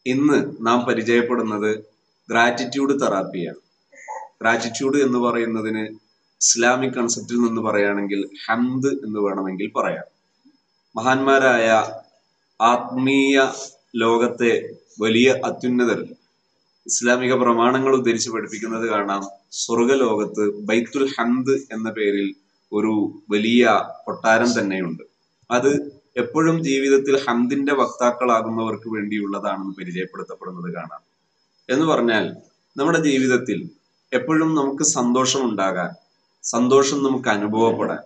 ഇന്ന് നാം പരിചയപ്പെടുന്നത് ഗ്രാറ്റിറ്റ്യൂഡ് തെറാപ്പിയാണ് ഗ്രാറ്റിറ്റ്യൂഡ് എന്ന് പറയുന്നതിന് ഇസ്ലാമിക് കൺസെപ്റ്റിൽ നിന്ന് പറയുകയാണെങ്കിൽ ഹംദ് എന്ന് വേണമെങ്കിൽ പറയാം മഹാന്മാരായ ആത്മീയ ലോകത്തെ വലിയ അത്യുന്നതർ ഇസ്ലാമിക പ്രമാണങ്ങൾ ഉദ്ധരിച്ച് പഠിപ്പിക്കുന്നത് കാണാം സ്വർഗലോകത്ത് ബൈത്തുൽ ഹംദ് എന്ന പേരിൽ ഒരു വലിയ കൊട്ടാരം തന്നെയുണ്ട് അത് എപ്പോഴും ജീവിതത്തിൽ ഹംദിന്റെ വക്താക്കളാകുന്നവർക്ക് വേണ്ടിയുള്ളതാണെന്ന് പരിചയപ്പെടുത്തപ്പെടുന്നത് കാണാം എന്ന് പറഞ്ഞാൽ നമ്മുടെ ജീവിതത്തിൽ എപ്പോഴും നമുക്ക് സന്തോഷം ഉണ്ടാകാൻ സന്തോഷം നമുക്ക് അനുഭവപ്പെടാൻ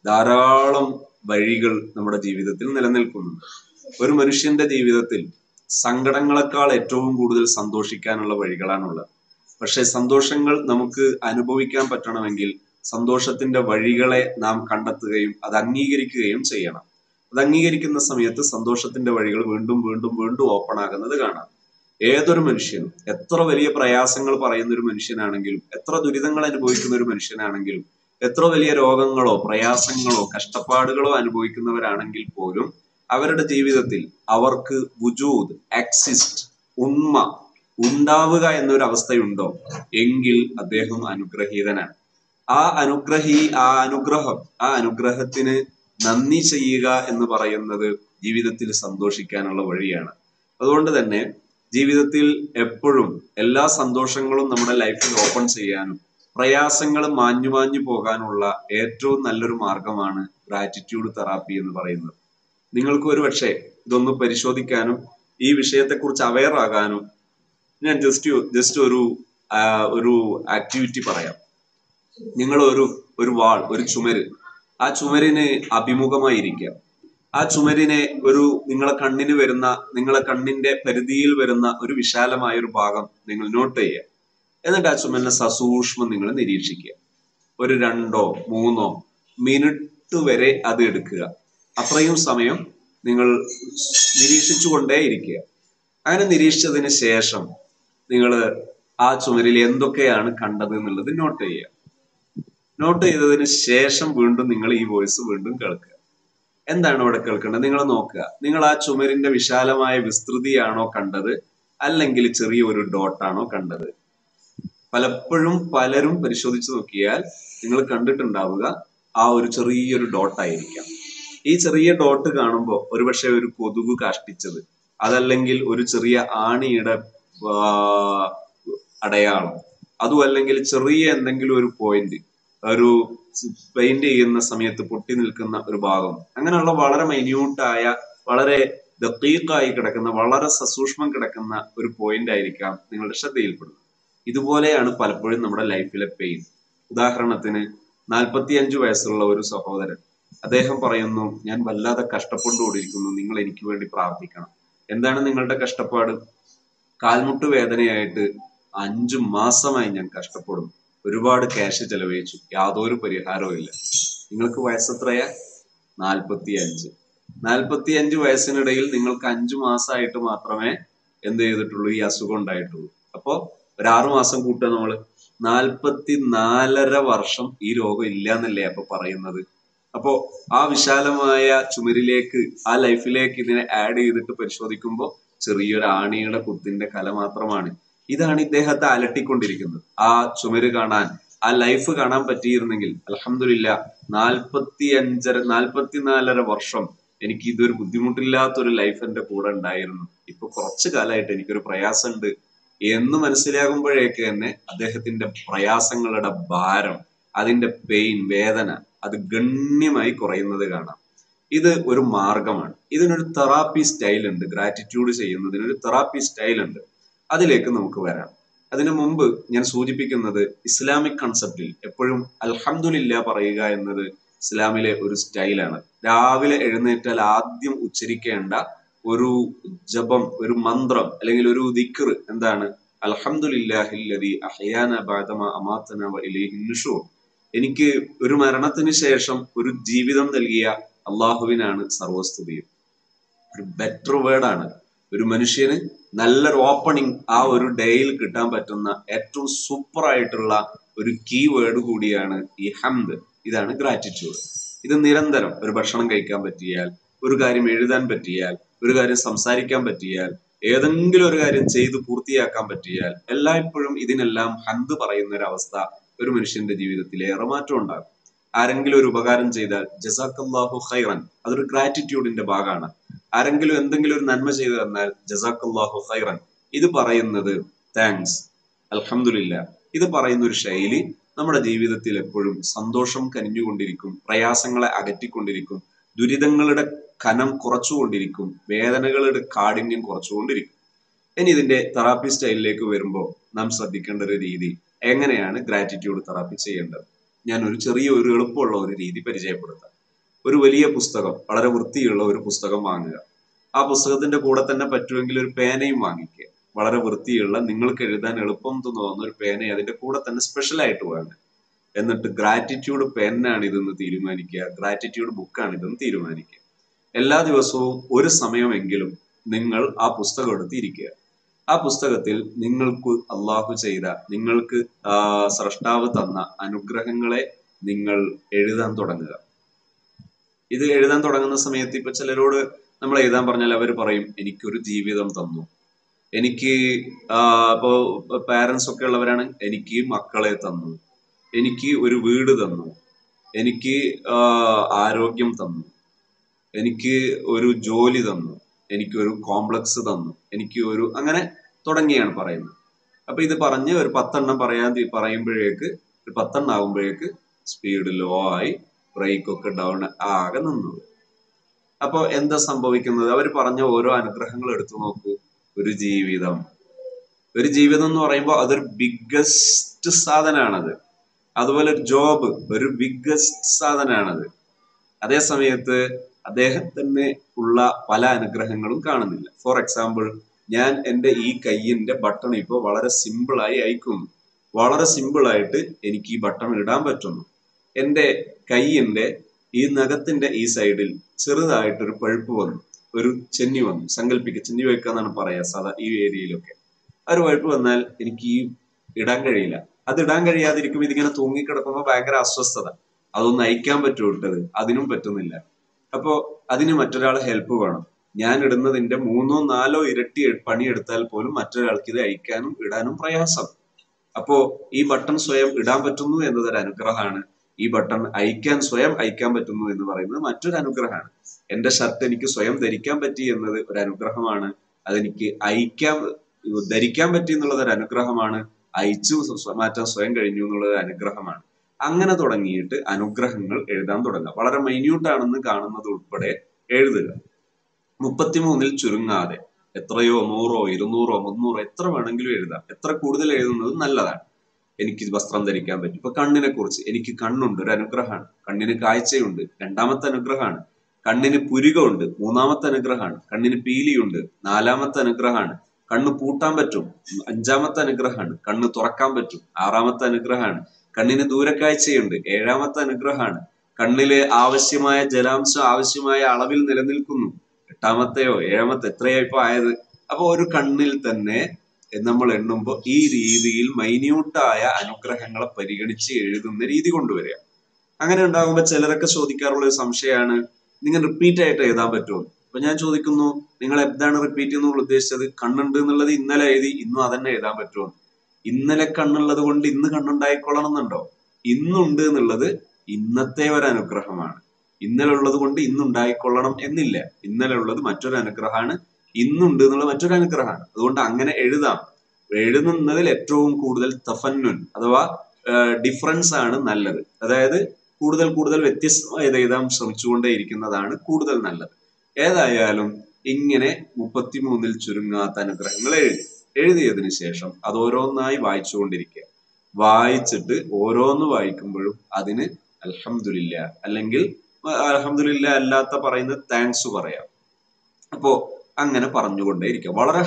ധാരാളം വഴികൾ നമ്മുടെ ജീവിതത്തിൽ നിലനിൽക്കുന്നുണ്ട് ഒരു മനുഷ്യന്റെ ജീവിതത്തിൽ സങ്കടങ്ങളെക്കാൾ ഏറ്റവും കൂടുതൽ സന്തോഷിക്കാനുള്ള വഴികളാണുള്ളത് പക്ഷെ സന്തോഷങ്ങൾ നമുക്ക് അനുഭവിക്കാൻ പറ്റണമെങ്കിൽ സന്തോഷത്തിന്റെ വഴികളെ നാം കണ്ടെത്തുകയും അത് അംഗീകരിക്കുകയും ചെയ്യണം അത് അംഗീകരിക്കുന്ന സമയത്ത് സന്തോഷത്തിന്റെ വഴികൾ വീണ്ടും വീണ്ടും വീണ്ടും ഓപ്പൺ ആകുന്നത് കാണാം ഏതൊരു മനുഷ്യനും എത്ര വലിയ പ്രയാസങ്ങൾ പറയുന്ന ഒരു മനുഷ്യനാണെങ്കിലും എത്ര ദുരിതങ്ങൾ അനുഭവിക്കുന്ന ഒരു മനുഷ്യനാണെങ്കിലും എത്ര വലിയ രോഗങ്ങളോ പ്രയാസങ്ങളോ കഷ്ടപ്പാടുകളോ അനുഭവിക്കുന്നവരാണെങ്കിൽ പോലും അവരുടെ ജീവിതത്തിൽ അവർക്ക് വുജൂദ് എക്സിസ്റ്റ് ഉണ്മ ഉണ്ടാവുക എന്നൊരു അവസ്ഥയുണ്ടോ എങ്കിൽ അദ്ദേഹം അനുഗ്രഹീതനാണ് ആ അനുഗ്രഹി ആ അനുഗ്രഹം ആ അനുഗ്രഹത്തിന് നന്ദി ചെയ്യുക എന്ന് പറയുന്നത് ജീവിതത്തിൽ സന്തോഷിക്കാനുള്ള വഴിയാണ് അതുകൊണ്ട് തന്നെ ജീവിതത്തിൽ എപ്പോഴും എല്ലാ സന്തോഷങ്ങളും നമ്മുടെ ലൈഫിൽ ഓപ്പൺ ചെയ്യാനും പ്രയാസങ്ങൾ മാഞ്ഞു മാഞ്ഞു പോകാനുള്ള ഏറ്റവും നല്ലൊരു മാർഗമാണ് ഗ്രാറ്റിറ്റ്യൂഡ് തെറാപ്പി എന്ന് പറയുന്നത് നിങ്ങൾക്ക് ഒരു പക്ഷേ ഇതൊന്ന് പരിശോധിക്കാനും ഈ വിഷയത്തെക്കുറിച്ച് അവെയർ ആകാനും ഞാൻ ജസ്റ്റ് ജസ്റ്റ് ഒരു ആ, ഒരു ആക്ടിവിറ്റി പറയാം നിങ്ങൾ ഒരു ഒരു വാൾ ഒരു ചുമര് ആ ചുമരിന് അഭിമുഖമായിരിക്കുക ആ ചുമരിനെ ഒരു നിങ്ങളെ കണ്ണിന് വരുന്ന നിങ്ങളെ കണ്ണിന്റെ പരിധിയിൽ വരുന്ന ഒരു വിശാലമായ ഒരു ഭാഗം നിങ്ങൾ നോട്ട് ചെയ്യുക എന്നിട്ട് ആ ചുമരിനെ സസൂക്ഷ്മം നിങ്ങൾ നിരീക്ഷിക്കുക ഒരു രണ്ടോ മൂന്നോ മിനിറ്റ് വരെ അത് എടുക്കുക അത്രയും സമയം നിങ്ങൾ നിരീക്ഷിച്ചുകൊണ്ടേ ഇരിക്കുക അങ്ങനെ നിരീക്ഷിച്ചതിന് ശേഷം നിങ്ങൾ ആ ചുമരിൽ എന്തൊക്കെയാണ് കണ്ടത് എന്നുള്ളത് നോട്ട് ചെയ്യുക നോട്ട് ചെയ്തതിന് ശേഷം വീണ്ടും നിങ്ങൾ ഈ വോയിസ് വീണ്ടും കേൾക്കുക എന്താണ് ഇവിടെ കേൾക്കേണ്ടത് നിങ്ങൾ നോക്കുക നിങ്ങൾ ആ ചുമരിന്റെ വിശാലമായ വിസ്തൃതിയാണോ കണ്ടത് അല്ലെങ്കിൽ ചെറിയ ഒരു ഡോട്ടാണോ കണ്ടത് പലപ്പോഴും പലരും പരിശോധിച്ച് നോക്കിയാൽ നിങ്ങൾ കണ്ടിട്ടുണ്ടാവുക ആ ഒരു ചെറിയൊരു ഡോട്ട് ആയിരിക്കാം ഈ ചെറിയ ഡോട്ട് കാണുമ്പോൾ ഒരുപക്ഷെ ഒരു കൊതുക് കാഷ്ടിച്ചത് അതല്ലെങ്കിൽ ഒരു ചെറിയ ആണിയുടെ ആ, അടയാളം അതും അല്ലെങ്കിൽ ചെറിയ എന്തെങ്കിലും ഒരു പോയിന്റ് ഒരു പെയിന്റ് ചെയ്യുന്ന സമയത്ത് പൊട്ടി നിൽക്കുന്ന ഒരു ഭാഗം അങ്ങനെയുള്ള വളരെ മൈന്യൂട്ടായ വളരെ ദക്കീക്കായി കിടക്കുന്ന വളരെ സസൂക്ഷ്മം കിടക്കുന്ന ഒരു പോയിന്റ് ആയിരിക്കാം നിങ്ങളുടെ ശ്രദ്ധയിൽപ്പെടുന്നത് ഇതുപോലെയാണ് പലപ്പോഴും നമ്മുടെ ലൈഫിലെ പെയിൻ ഉദാഹരണത്തിന് നാൽപ്പത്തി അഞ്ചു വയസ്സുള്ള ഒരു സഹോദരൻ അദ്ദേഹം പറയുന്നു ഞാൻ വല്ലാതെ കഷ്ടപ്പെട്ടുകൊണ്ടിരിക്കുന്നു നിങ്ങൾ എനിക്ക് വേണ്ടി പ്രാർത്ഥിക്കണം എന്താണ് നിങ്ങളുടെ കഷ്ടപ്പാട് കാൽമുട്ട് വേദനയായിട്ട് അഞ്ചു മാസമായി ഞാൻ കഷ്ടപ്പെടുന്നു ഒരുപാട് ക്യാഷ് ചെലവഴിച്ചു യാതൊരു പരിഹാരവും ഇല്ല നിങ്ങൾക്ക് വയസ്സെത്രയാ നാൽപ്പത്തി അഞ്ച് നാൽപ്പത്തി അഞ്ച് വയസ്സിനിടയിൽ നിങ്ങൾക്ക് അഞ്ചു മാസമായിട്ട് മാത്രമേ എന്ത് ചെയ്തിട്ടുള്ളൂ ഈ അസുഖം ഉണ്ടായിട്ടുള്ളൂ അപ്പോ ഒരു ആറു മാസം കൂട്ടുക നമ്മള് നാൽപ്പത്തി നാലര വർഷം ഈ രോഗം ഇല്ല എന്നല്ലേ അപ്പൊ പറയുന്നത് അപ്പോ ആ വിശാലമായ ചുമരിലേക്ക് ആ ലൈഫിലേക്ക് ഇതിനെ ആഡ് ചെയ്തിട്ട് പരിശോധിക്കുമ്പോൾ ചെറിയൊരു ആണിയുടെ കുത്തിന്റെ കല മാത്രമാണ് ഇതാണ് ഇദ്ദേഹത്തെ അലട്ടിക്കൊണ്ടിരിക്കുന്നത് ആ ചുമര് കാണാൻ ആ ലൈഫ് കാണാൻ പറ്റിയിരുന്നെങ്കിൽ അലഹമില്ല നാൽപ്പത്തി അഞ്ചര നാൽപ്പത്തിനാലര വർഷം എനിക്ക് ഇതൊരു ബുദ്ധിമുട്ടില്ലാത്തൊരു ലൈഫ് എന്റെ കൂടെ ഉണ്ടായിരുന്നു ഇപ്പൊ കുറച്ചു കാലമായിട്ട് എനിക്കൊരു പ്രയാസമുണ്ട് എന്ന് മനസ്സിലാകുമ്പോഴേക്ക് തന്നെ അദ്ദേഹത്തിന്റെ പ്രയാസങ്ങളുടെ ഭാരം അതിന്റെ പെയിൻ വേദന അത് ഗണ്യമായി കുറയുന്നത് കാണാം ഇത് ഒരു മാർഗമാണ് ഇതിനൊരു തെറാപ്പി സ്റ്റൈൽ ഉണ്ട് ഗ്രാറ്റിറ്റ്യൂഡ് ചെയ്യുന്നതിന് ഒരു തെറാപ്പി സ്റ്റൈൽ ഉണ്ട് അതിലേക്ക് നമുക്ക് വരാം അതിനു മുമ്പ് ഞാൻ സൂചിപ്പിക്കുന്നത് ഇസ്ലാമിക് കൺസെപ്റ്റിൽ എപ്പോഴും അൽഹംദുലില്ല പറയുക എന്നത് ഇസ്ലാമിലെ ഒരു സ്റ്റൈലാണ് രാവിലെ എഴുന്നേറ്റാൽ ആദ്യം ഉച്ചരിക്കേണ്ട ഒരു ജപം ഒരു മന്ത്രം അല്ലെങ്കിൽ ഒരു ദിക്ർ എന്താണ് അൽഹംദുലില്ലാഹില്ലദി അഹ്യാന ബഅദമ അമാതന വ ഇലൈഹി നുഷൂർ എനിക്ക് ഒരു മരണത്തിന് ശേഷം ഒരു ജീവിതം നൽകിയ അള്ളാഹുവിനാണ് സർവസ്തുതിയും ഒരു ബെറ്റർ വേർഡാണ് ഒരു മനുഷ്യന് നല്ലൊരു ഓപ്പണിംഗ് ആ ഒരു ഡേയിൽ കിട്ടാൻ പറ്റുന്ന ഏറ്റവും സൂപ്പർ ആയിട്ടുള്ള ഒരു കീ വേർഡ് കൂടിയാണ് ഈ ഹംദ് ഇതാണ് ഗ്രാറ്റിറ്റ്യൂഡ് ഇത് നിരന്തരം ഒരു ഭക്ഷണം കഴിക്കാൻ പറ്റിയാൽ ഒരു കാര്യം എഴുതാൻ പറ്റിയാൽ ഒരു കാര്യം സംസാരിക്കാൻ പറ്റിയാൽ ഏതെങ്കിലും ഒരു കാര്യം ചെയ്ത് പൂർത്തിയാക്കാൻ പറ്റിയാൽ എല്ലായ്പ്പോഴും ഇതിനെല്ലാം ഹന്ത് പറയുന്ന ഒരു അവസ്ഥ ഒരു മനുഷ്യന്റെ ജീവിതത്തിൽ ഏറെ മാറ്റം ഉണ്ടാകും ആരെങ്കിലും ഒരു ഉപകാരം ചെയ്താൽ ജസാഖല്ലാഹു ഖൈറൻ അതൊരു ഗ്രാറ്റിറ്റ്യൂഡിന്റെ ഭാഗമാണ് ആരെങ്കിലും എന്തെങ്കിലും ഒരു നന്മ ചെയ്തു തന്നാൽ ജസാഖല്ലാഹു ഖൈറൻ ഇത് പറയുന്നത് താങ്ക്സ് അൽഹംദുലില്ല ഇത് പറയുന്ന ഒരു ശൈലി നമ്മുടെ ജീവിതത്തിൽ എപ്പോഴും സന്തോഷം കനിഞ്ഞുകൊണ്ടിരിക്കും പ്രയാസങ്ങളെ അകറ്റിക്കൊണ്ടിരിക്കും ദുരിതങ്ങളുടെ കനം കുറച്ചുകൊണ്ടിരിക്കും വേദനകളുടെ കാഠിന്യം കുറച്ചുകൊണ്ടിരിക്കും ഇനി ഇതിന്റെ തെറാപ്പി സ്റ്റൈലിലേക്ക് വരുമ്പോൾ നാം ശ്രദ്ധിക്കേണ്ട ഒരു രീതി എങ്ങനെയാണ് ഗ്രാറ്റിറ്റ്യൂഡ് തെറാപ്പി ചെയ്യേണ്ടത് ഞാൻ ഒരു ചെറിയ ഒരു എളുപ്പമുള്ള ഒരു രീതി പരിചയപ്പെടുത്താം ഒരു വലിയ പുസ്തകം വളരെ വൃത്തിയുള്ള ഒരു പുസ്തകം വാങ്ങുക ആ പുസ്തകത്തിന്റെ കൂടെ തന്നെ പറ്റുമെങ്കിൽ ഒരു പേനയും വാങ്ങിക്കുക വളരെ വൃത്തിയുള്ള നിങ്ങൾക്ക് എഴുതാൻ എളുപ്പം തോന്നുന്ന ഒരു പേന അതിന്റെ കൂടെ തന്നെ സ്പെഷ്യൽ ആയിട്ട് വാങ്ങുക എന്നിട്ട് ഗ്രാറ്റിറ്റ്യൂഡ് പെന്നാണ് ഇതെന്ന് തീരുമാനിക്കുക ഗ്രാറ്റിറ്റ്യൂഡ് ബുക്കാണ് ഇതെന്ന് തീരുമാനിക്കുക എല്ലാ ദിവസവും ഒരു സമയമെങ്കിലും നിങ്ങൾ ആ പുസ്തകം എടുത്തിരിക്കുക ആ പുസ്തകത്തിൽ നിങ്ങൾക്ക് അള്ളാഹു ചെയ്ത നിങ്ങൾക്ക് ആ സ്രഷ്ടാവ് തന്ന അനുഗ്രഹങ്ങളെ നിങ്ങൾ എഴുതാൻ തുടങ്ങുക ഇത് എഴുതാൻ തുടങ്ങുന്ന സമയത്ത് ഇപ്പൊ ചിലരോട് നമ്മൾ എഴുതാൻ പറഞ്ഞാൽ അവർ പറയും എനിക്കൊരു ജീവിതം തന്നു എനിക്ക് ഇപ്പോ പാരന്റ്സ് ഒക്കെ ഉള്ളവരാണ് എനിക്ക് മക്കളെ തന്നു എനിക്ക് ഒരു വീട് തന്നു എനിക്ക് ആരോഗ്യം തന്നു എനിക്ക് ഒരു ജോലി തന്നു എനിക്കൊരു കോംപ്ലക്സ് തന്നു എനിക്ക് ഒരു അങ്ങനെ തുടങ്ങിയാണ് പറയുന്നത് അപ്പൊ ഇത് പറഞ്ഞ് ഒരു പത്തെണ്ണം പറയാൻ പറയുമ്പോഴേക്ക് ഒരു പത്തെണ്ണം ആകുമ്പോഴേക്ക് സ്പീഡ് ലോ ആയി ബ്രേക്ക് ഒക്കെ ഡൗൺ ആകെ നിന്നു അപ്പൊ എന്താ സംഭവിക്കുന്നത് അവർ പറഞ്ഞ ഓരോ അനുഗ്രഹങ്ങൾ എടുത്തു നോക്കൂ ഒരു ജീവിതം ഒരു ജീവിതം എന്ന് പറയുമ്പോൾ അതൊരു ബിഗ്ഗസ്റ്റ് സാധനമാണത് അതുപോലെ ഒരു ജോബ് ഒരു ബിഗ്ഗസ്റ്റ് സാധനമാണത് അതേ സമയത്ത് അദ്ദേഹത്തിന് ഉള്ള പല അനുഗ്രഹങ്ങളും കാണുന്നില്ല ഫോർ എക്സാമ്പിൾ ഞാൻ എൻ്റെ ഈ കയ്യിന്റെ ബട്ടൺ ഇപ്പോൾ വളരെ സിമ്പിളായി അയക്കുന്നു വളരെ സിമ്പിളായിട്ട് എനിക്ക് ഈ ബട്ടൺ ഇടാൻ പറ്റുന്നു എൻ്റെ കയ്യിന്റെ ഈ നഖത്തിന്റെ ഈ സൈഡിൽ ചെറുതായിട്ടൊരു പഴുപ്പ് വന്നു ഒരു ചെന്നി വന്നു സങ്കല്പിക്കുക ചെന്നി വെക്കുക എന്നാണ് പറയാ സാധാ ഈ ഏരിയയിലൊക്കെ ആ ഒരു പഴുപ്പ് വന്നാൽ എനിക്ക് ഈ ഇടാൻ കഴിയില്ല അത് ഇടാൻ കഴിയാതിരിക്കും ഇതിങ്ങനെ തൂങ്ങിക്കിടക്കുമ്പോൾ ഭയങ്കര അസ്വസ്ഥത അതൊന്ന് അയക്കാൻ പറ്റുമോ ഇട്ടത് അതിനും പറ്റുന്നില്ല അപ്പോ അതിന് മറ്റൊരാൾ ഹെൽപ്പ് വേണം ഞാൻ ഇടുന്നതിന്റെ മൂന്നോ നാലോ ഇരട്ടി പണിയെടുത്താൽ പോലും മറ്റൊരാൾക്ക് ഇത് അയക്കാനും ഇടാനും പ്രയാസം അപ്പോ ഈ ബട്ടൺ സ്വയം ഇടാൻ പറ്റുന്നു എന്നതൊരു അനുഗ്രഹമാണ് ഈ ബട്ടൺ അയക്കാൻ സ്വയം അയക്കാൻ പറ്റുന്നു എന്ന് പറയുന്നത് മറ്റൊരു അനുഗ്രഹമാണ് എന്റെ ഷർട്ട് എനിക്ക് സ്വയം ധരിക്കാൻ പറ്റി എന്നത് ഒരു അനുഗ്രഹമാണ് അതെനിക്ക് അയക്കാൻ ധരിക്കാൻ പറ്റി എന്നുള്ളത് ഒരു അനുഗ്രഹമാണ് അയച്ചു മാറ്റാൻ സ്വയം കഴിഞ്ഞു എന്നുള്ളത് അനുഗ്രഹമാണ് അങ്ങനെ തുടങ്ങിയിട്ട് അനുഗ്രഹങ്ങൾ എഴുതാൻ തുടങ്ങുക വളരെ മൈന്യൂട്ട് ആണെന്ന് കാണുന്നത് ഉൾപ്പെടെ എഴുതുക മുപ്പത്തിമൂന്നിൽ ചുരുങ്ങാതെ എത്രയോ നൂറോ ഇരുന്നൂറോ മുന്നൂറോ എത്ര വേണമെങ്കിലും എഴുതാം എത്ര കൂടുതൽ എഴുതുന്നത് നല്ലതാണ് എനിക്ക് വസ്ത്രം ധരിക്കാൻ പറ്റും ഇപ്പൊ കണ്ണിനെ കുറിച്ച് എനിക്ക് കണ്ണുണ്ട് ഒരു അനുഗ്രഹമാണ് കണ്ണിന് കാഴ്ചയുണ്ട് രണ്ടാമത്തെ അനുഗ്രഹമാണ് കണ്ണിന് പുരികമുണ്ട് മൂന്നാമത്തെ അനുഗ്രഹമാണ് കണ്ണിന് പീലിയുണ്ട് നാലാമത്തെ അനുഗ്രഹമാണ് കണ്ണ് പൂട്ടാൻ പറ്റും അഞ്ചാമത്തെ അനുഗ്രഹമാണ് കണ്ണ് തുറക്കാൻ പറ്റും ആറാമത്തെ അനുഗ്രഹമാണ് കണ്ണിന് ദൂരക്കാഴ്ചയുണ്ട് ഏഴാമത്തെ അനുഗ്രഹമാണ് കണ്ണില് ആവശ്യമായ ജലാംശം ആവശ്യമായ അളവിൽ നിലനിൽക്കുന്നു എട്ടാമത്തെയോ ഏഴാമത്തെ എത്രയോ ഇപ്പൊ ആയത് അപ്പൊ ഒരു കണ്ണിൽ തന്നെ നമ്മൾ എണ്ണുമ്പോൾ ഈ രീതിയിൽ മൈന്യൂട്ടായ അനുഗ്രഹങ്ങളെ പരിഗണിച്ച് എഴുതുന്ന രീതി കൊണ്ടുവരിക അങ്ങനെ ഉണ്ടാകുമ്പോൾ ചിലരൊക്കെ ചോദിക്കാറുള്ള ഒരു സംശയമാണ് നിങ്ങൾ റിപ്പീറ്റ് ആയിട്ട് എഴുതാൻ പറ്റുമോ അപ്പൊ ഞാൻ ചോദിക്കുന്നു നിങ്ങൾ എന്താണ് റിപ്പീറ്റ് എന്നുള്ള ഉദ്ദേശിച്ചത് കണ്ണുണ്ട് എന്നുള്ളത് ഇന്നലെ എഴുതി ഇന്നും അതന്നെ എഴുതാൻ പറ്റുമോ ഇന്നലെ കണ്ണുള്ളത് കൊണ്ട് ഇന്ന് കണ്ണുണ്ടായിക്കൊള്ളണം എന്നുണ്ടോ ഇന്നുണ്ട് എന്നുള്ളത് ഇന്നത്തെ ഒരു അനുഗ്രഹമാണ് ഇന്നലെ ഉള്ളത് കൊണ്ട് ഇന്നുണ്ടായിക്കൊള്ളണം എന്നില്ല ഇന്നലെ ഉള്ളത് മറ്റൊരു അനുഗ്രഹമാണ് ഇന്നുണ്ട് എന്നുള്ളത് മറ്റൊരു അനുഗ്രഹമാണ് അതുകൊണ്ട് അങ്ങനെ എഴുതാം എഴുതുന്നതിൽ ഏറ്റവും കൂടുതൽ തഫന്നുൻ അഥവാ ഡിഫറൻസ് ആണ് നല്ലത് അതായത് കൂടുതൽ കൂടുതൽ വ്യത്യസ്തമായത് എഴുതാൻ ശ്രമിച്ചുകൊണ്ടേയിരിക്കുന്നതാണ് കൂടുതൽ നല്ലത് ഏതായാലും ഇങ്ങനെ മുപ്പത്തിമൂന്നിൽ ചുരുങ്ങാത്ത അനുഗ്രഹങ്ങൾ എഴുതി എഴുതിയതിനു ശേഷം അത് ഓരോന്നായി വായിച്ചുകൊണ്ടിരിക്കുക വായിച്ചിട്ട് ഓരോന്ന് വായിക്കുമ്പോഴും അതിന് അൽഹംദുലില്ല അല്ലെങ്കിൽ അൽഹംദുലില്ല അല്ലാത്ത പറയുന്ന താങ്ക്സ് പറയാം അപ്പോ അങ്ങനെ പറഞ്ഞുകൊണ്ടേയിരിക്കുക വളരെ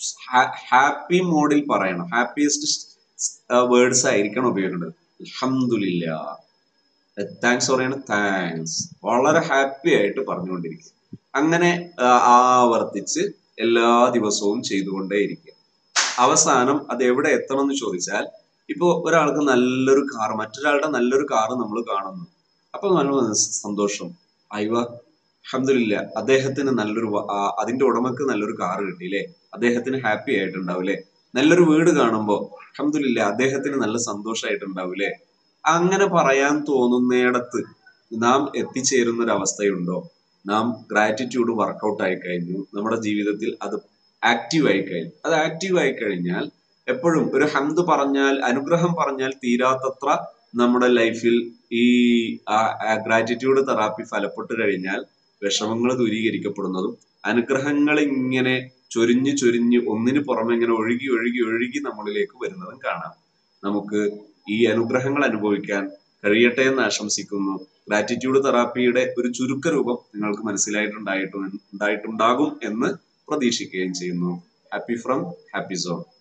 ഹാപ്പി മോഡിൽ പറയണം ഹാപ്പിയസ്റ്റ് വേർഡ്സ് ആയിരിക്കണം ഉപയോഗിക്കേണ്ടത് അൽഹംദുലില്ല താങ്ക്സ് പറയണം താങ്ക്സ് വളരെ ഹാപ്പി ആയിട്ട് പറഞ്ഞുകൊണ്ടിരിക്കുക അങ്ങനെ ആവർത്തിച്ച് എല്ലാ ദിവസവും ചെയ്തുകൊണ്ടേയിരിക്കുക അവസാനം അത് എവിടെ എത്തണം എന്ന് ചോദിച്ചാൽ ഇപ്പോ ഒരാൾക്ക് നല്ലൊരു കാർ മറ്റൊരാളുടെ നല്ലൊരു കാർ നമ്മൾ കാണുന്നു അപ്പൊ നല്ല സന്തോഷം അയവ അഹമ്മദില്ല അദ്ദേഹത്തിന് നല്ലൊരു അതിന്റെ ഉടമക്ക് നല്ലൊരു കാർ കിട്ടിയില്ലേ അദ്ദേഹത്തിന് ഹാപ്പി ആയിട്ടുണ്ടാവില്ലേ നല്ലൊരു വീട് കാണുമ്പോൾ അഹമ്മദില്ല അദ്ദേഹത്തിന് നല്ല സന്തോഷമായിട്ടുണ്ടാവില്ലേ അങ്ങനെ പറയാൻ തോന്നുന്നിടത്ത് നാം എത്തിച്ചേരുന്ന ഒരു അവസ്ഥയുണ്ടോ നാം ഗ്രാറ്റിറ്റ്യൂഡ് വർക്കൗട്ട് ആയി കഴിഞ്ഞു നമ്മുടെ ജീവിതത്തിൽ അത് ആക്റ്റീവ് ആയി കഴിഞ്ഞു അത് ആക്റ്റീവ് ആയി കഴിഞ്ഞാൽ എപ്പോഴും ഒരു ഹംദ് പറഞ്ഞാൽ അനുഗ്രഹം പറഞ്ഞാൽ തീരാത്തത്ര നമ്മുടെ ലൈഫിൽ ഈ ഗ്രാറ്റിറ്റ്യൂഡ് തെറാപ്പി ഫലപ്പെട്ടു കഴിഞ്ഞാൽ വിഷമങ്ങൾ ദൂരീകരിക്കപ്പെടുന്നതും അനുഗ്രഹങ്ങൾ ഇങ്ങനെ ചൊരിഞ്ഞ് ചൊരിഞ്ഞ് ഒന്നിന് പുറമെ ഇങ്ങനെ ഒഴുകി ഒഴുകി ഒഴുകി നമ്മളിലേക്ക് വരുന്നതും കാണാം നമുക്ക് ഈ അനുഗ്രഹങ്ങൾ അനുഭവിക്കാൻ കഴിയട്ടെ എന്ന് ആശംസിക്കുന്നു ഗ്രാറ്റിറ്റ്യൂഡ് തെറാപ്പിയുടെ ഒരു ചുരുക്ക രൂപം നിങ്ങൾക്ക് മനസ്സിലായിട്ടുണ്ടായിട്ടും ഉണ്ടായിട്ടുണ്ടാകും എന്ന് പ്രതീക്ഷിക്കുകയും ചെയ്യുന്നു ഹാപ്പി ഫ്രം ഹാപ്പി സോൺ